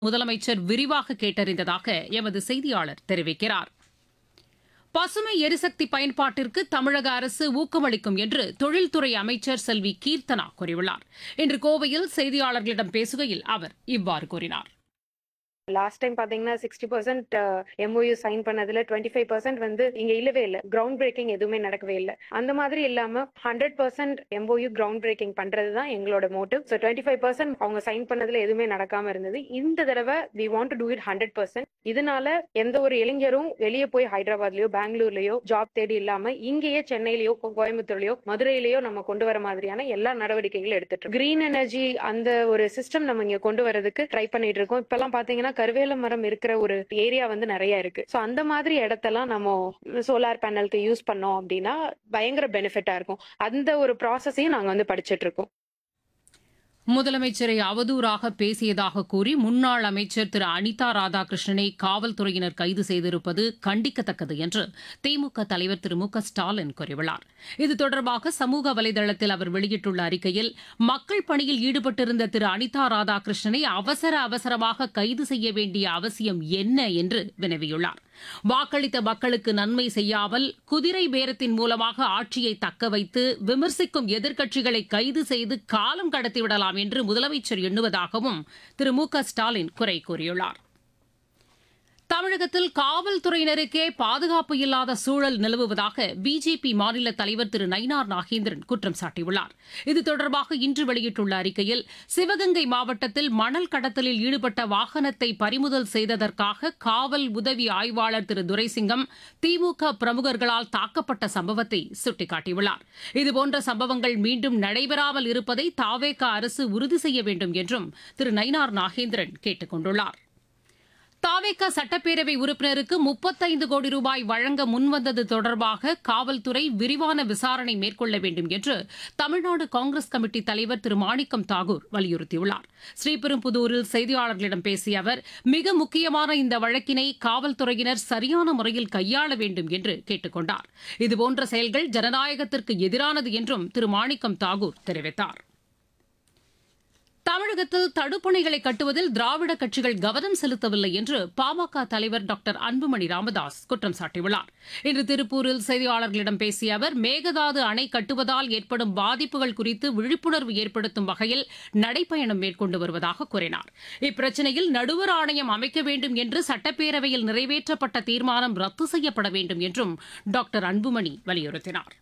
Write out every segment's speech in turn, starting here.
முதலமைச்சர் விரிவாக கேட்டறிந்ததாக எமது செய்தியாளர் தெரிவிக்கிறார் பசுமை எரிசக்தி பயன்பாட்டிற்கு தமிழக அரசு ஊக்கமளிக்கும் என்று தொழில்துறை அமைச்சர் செல்வி கீர்த்தனா கூறியுள்ளார் இன்று கோவையில் செய்தியாளர்களிடம் பேசுகையில் அவர் இவ்வாறு கூறினார் லாஸ்ட் டைம் பாத்தீங்கன்னா சிக்ஸ்டி பர்சன்ட் எம்ஓயு சைன் பண்ணதுல டுவெண்ட்டி ஃபைவ் பர்சன்ட் வந்து இங்க இல்லவே இல்லை கிரவுண்ட் பிரேக்கிங் எதுவுமே நடக்கவே இல்லை அந்த மாதிரி இல்லாம hundred percent MOU ground breaking பண்றது தான் எங்களோட motive so twenty five percent அவங்க சைன் பண்ணதுல எதுவுமே நடக்காம இருந்தது இந்த தடவை we want to do it hundred percent இதனால எந்த ஒரு இளைஞரும் வெளியே போய் ஹைதராபாத்லயோ பெங்களூர்லயோ ஜாப் தேடி இல்லாம இங்கேயே சென்னையிலயோ கோ- கோயம்புத்தூர்லயோ மதுரையிலயோ நம்ம கொண்டு வர மாதிரியான எல்லா நடவடிக்கைகளும் எடுத்துட்டு கிரீன் எனர்ஜி அந்த ஒரு சிஸ்டம் நம்ம இங்க கொண்டு வரதுக்கு ட்ரை பண்ணிட்டு இருக்கோம் இப்பெல்லாம் பாத்தீங்கன்னா கருவேல மரம் இருக்கிற ஒரு ஏரியா வந்து நிறைய இருக்கு சோ அந்த மாதிரி இடத்தெல்லாம் நம்ம சோலார் பேனலுக்கு யூஸ் பண்ணோம் அப்படின்னா பயங்கர பெனிஃபிட்டா இருக்கும் அந்த ஒரு ப்ராசஸையும் நாங்க வந்து படிச்சிட்டு இருக்கோம் முதலமைச்சரை அவதூறாக பேசியதாக கூறி முன்னாள் அமைச்சர் திரு அனிதா ராதாகிருஷ்ணனை காவல்துறையினர் கைது செய்திருப்பது கண்டிக்கத்தக்கது என்று திமுக தலைவர் திரு மு க ஸ்டாலின் கூறியுள்ளார் இது தொடர்பாக சமூக வலைதளத்தில் அவர் வெளியிட்டுள்ள அறிக்கையில் மக்கள் பணியில் ஈடுபட்டிருந்த திரு அனிதா ராதாகிருஷ்ணனை அவசர அவசரமாக கைது செய்ய வேண்டிய அவசியம் என்ன என்று வினவியுள்ளார் வாக்களித்த மக்களுக்கு நன்மை செய்யாமல் குதிரை பேரத்தின் மூலமாக ஆட்சியை தக்க வைத்து விமர்சிக்கும் எதிர்க்கட்சிகளை கைது செய்து காலம் கடத்திவிடலாம் என்று முதலமைச்சர் எண்ணுவதாகவும் திரு மு க ஸ்டாலின் குறை கூறியுள்ளார் தமிழகத்தில் காவல்துறையினருக்கே பாதுகாப்பு இல்லாத சூழல் நிலவுவதாக பிஜேபி மாநில தலைவர் திரு நயினார் நாகேந்திரன் குற்றம் சாட்டியுள்ளார் இது தொடர்பாக இன்று வெளியிட்டுள்ள அறிக்கையில் சிவகங்கை மாவட்டத்தில் மணல் கடத்தலில் ஈடுபட்ட வாகனத்தை பறிமுதல் செய்ததற்காக காவல் உதவி ஆய்வாளர் திரு துரைசிங்கம் திமுக பிரமுகர்களால் தாக்கப்பட்ட சம்பவத்தை சுட்டிக்காட்டியுள்ளார் இதுபோன்ற சம்பவங்கள் மீண்டும் நடைபெறாமல் இருப்பதை தாவேக அரசு உறுதி செய்ய வேண்டும் என்றும் திரு நயினார் நாகேந்திரன் கேட்டுக் கொண்டுள்ளார் தாவேக சட்டப்பேரவை உறுப்பினருக்கு முப்பத்தைந்து கோடி ரூபாய் வழங்க முன்வந்தது தொடர்பாக காவல்துறை விரிவான விசாரணை மேற்கொள்ள வேண்டும் என்று தமிழ்நாடு காங்கிரஸ் கமிட்டி தலைவர் திரு மாணிக்கம் தாகூர் வலியுறுத்தியுள்ளார் ஸ்ரீபெரும்புதூரில் செய்தியாளர்களிடம் பேசிய அவர் மிக முக்கியமான இந்த வழக்கினை காவல்துறையினர் சரியான முறையில் கையாள வேண்டும் என்று கேட்டுக் கொண்டார் இதுபோன்ற செயல்கள் ஜனநாயகத்திற்கு எதிரானது என்றும் திரு மாணிக்கம் தாகூர் தெரிவித்தார் தமிழகத்தில் தடுப்பணைகளை கட்டுவதில் திராவிட கட்சிகள் கவனம் செலுத்தவில்லை என்று பாமக தலைவர் டாக்டர் அன்புமணி ராமதாஸ் குற்றம் சாட்டியுள்ளார் இன்று திருப்பூரில் செய்தியாளர்களிடம் பேசிய அவர் மேகதாது அணை கட்டுவதால் ஏற்படும் பாதிப்புகள் குறித்து விழிப்புணர்வு ஏற்படுத்தும் வகையில் நடைப்பயணம் மேற்கொண்டு வருவதாக கூறினார் இப்பிரச்சினையில் நடுவர் ஆணையம் அமைக்க வேண்டும் என்று சட்டப்பேரவையில் நிறைவேற்றப்பட்ட தீர்மானம் ரத்து செய்யப்பட வேண்டும் என்றும் டாக்டர் அன்புமணி வலியுறுத்தினார்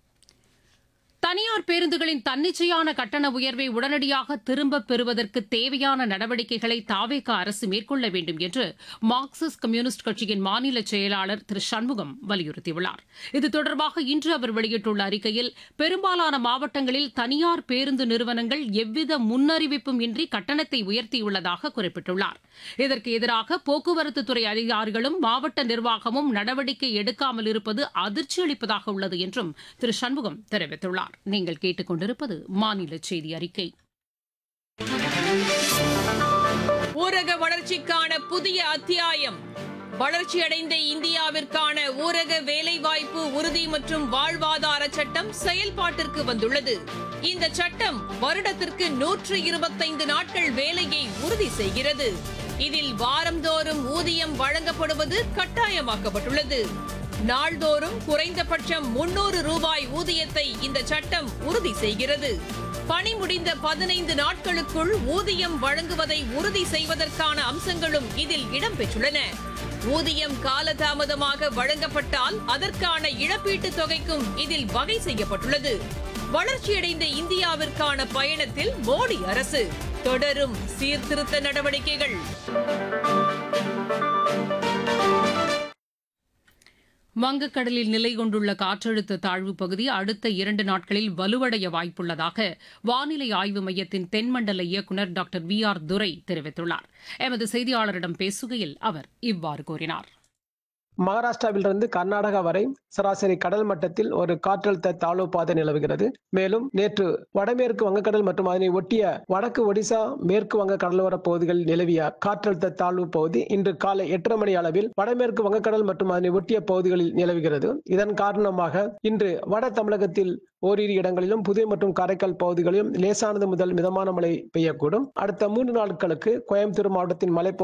தனியார் பேருந்துகளின் தன்னிச்சையான கட்டண உயர்வை உடனடியாக திரும்பப் பெறுவதற்கு தேவையான நடவடிக்கைகளை தாவேக அரசு மேற்கொள்ள வேண்டும் என்று மார்க்சிஸ்ட் கம்யூனிஸ்ட் கட்சியின் மாநில செயலாளர் திரு சண்முகம் வலியுறுத்தியுள்ளார் இது தொடர்பாக இன்று அவர் வெளியிட்டுள்ள அறிக்கையில் பெரும்பாலான மாவட்டங்களில் தனியார் பேருந்து நிறுவனங்கள் எவ்வித முன்னறிவிப்பும் இன்றி கட்டணத்தை உயர்த்தியுள்ளதாக குறிப்பிட்டுள்ளார் இதற்கு எதிராக போக்குவரத்து துறை அதிகாரிகளும் மாவட்ட நிர்வாகமும் நடவடிக்கை எடுக்காமல் இருப்பது அதிர்ச்சி அளிப்பதாக உள்ளது என்றும் திரு சண்முகம் தெரிவித்துள்ளார் நீங்கள் கேட்டுக்கொண்டிருப்பது மாநில செய்தி அறிக்கை ஊரக வளர்ச்சிக்கான புதிய அத்தியாயம் வளர்ச்சியடைந்த இந்தியாவிற்கான ஊரக வேலைவாய்ப்பு உறுதி மற்றும் வாழ்வாதார சட்டம் செயல்பாட்டிற்கு வந்துள்ளது இந்த சட்டம் வருடத்திற்கு நூற்று இருபத்தைந்து நாட்கள் வேலையை உறுதி செய்கிறது இதில் வாரந்தோறும் ஊதியம் வழங்கப்படுவது கட்டாயமாக்கப்பட்டுள்ளது நாள்தோறும் குறைந்தபட்சம் முன்னூறு ரூபாய் ஊதியத்தை இந்த சட்டம் உறுதி செய்கிறது பணி முடிந்த பதினைந்து நாட்களுக்குள் ஊதியம் வழங்குவதை உறுதி செய்வதற்கான அம்சங்களும் இதில் இடம்பெற்றுள்ளன ஊதியம் காலதாமதமாக வழங்கப்பட்டால் அதற்கான இழப்பீட்டுத் தொகைக்கும் இதில் வகை செய்யப்பட்டுள்ளது வளர்ச்சியடைந்த இந்தியாவிற்கான பயணத்தில் மோடி அரசு தொடரும் சீர்திருத்த நடவடிக்கைகள் வங்கக்கடலில் நிலை கொண்டுள்ள காற்றழுத்த தாழ்வு பகுதி அடுத்த இரண்டு நாட்களில் வலுவடைய வாய்ப்புள்ளதாக வானிலை ஆய்வு மையத்தின் தென்மண்டல இயக்குநர் டாக்டர் வி ஆர் துரை தெரிவித்துள்ளார் எமது செய்தியாளரிடம் பேசுகையில் அவர் இவ்வாறு கூறினார் மகாராஷ்டிராவிலிருந்து கர்நாடகா வரை சராசரி கடல் மட்டத்தில் ஒரு காற்றழுத்த தாழ்வு பாதை நிலவுகிறது மேலும் நேற்று வடமேற்கு வங்கக்கடல் மற்றும் அதனை ஒட்டிய வடக்கு ஒடிசா மேற்கு வங்க கடலோர பகுதிகளில் நிலவிய காற்றழுத்த தாழ்வு பகுதி இன்று காலை எட்டரை மணி அளவில் வடமேற்கு வங்கக்கடல் மற்றும் அதனை ஒட்டிய பகுதிகளில் நிலவுகிறது இதன் காரணமாக இன்று வட தமிழகத்தில் ஓரிரு இடங்களிலும் புதுவை மற்றும் காரைக்கால் பகுதிகளிலும் லேசானது முதல் மிதமான மழை பெய்யக்கூடும் அடுத்த மூன்று நாட்களுக்கு கோயம்புத்தூர் மாவட்டத்தின் மலை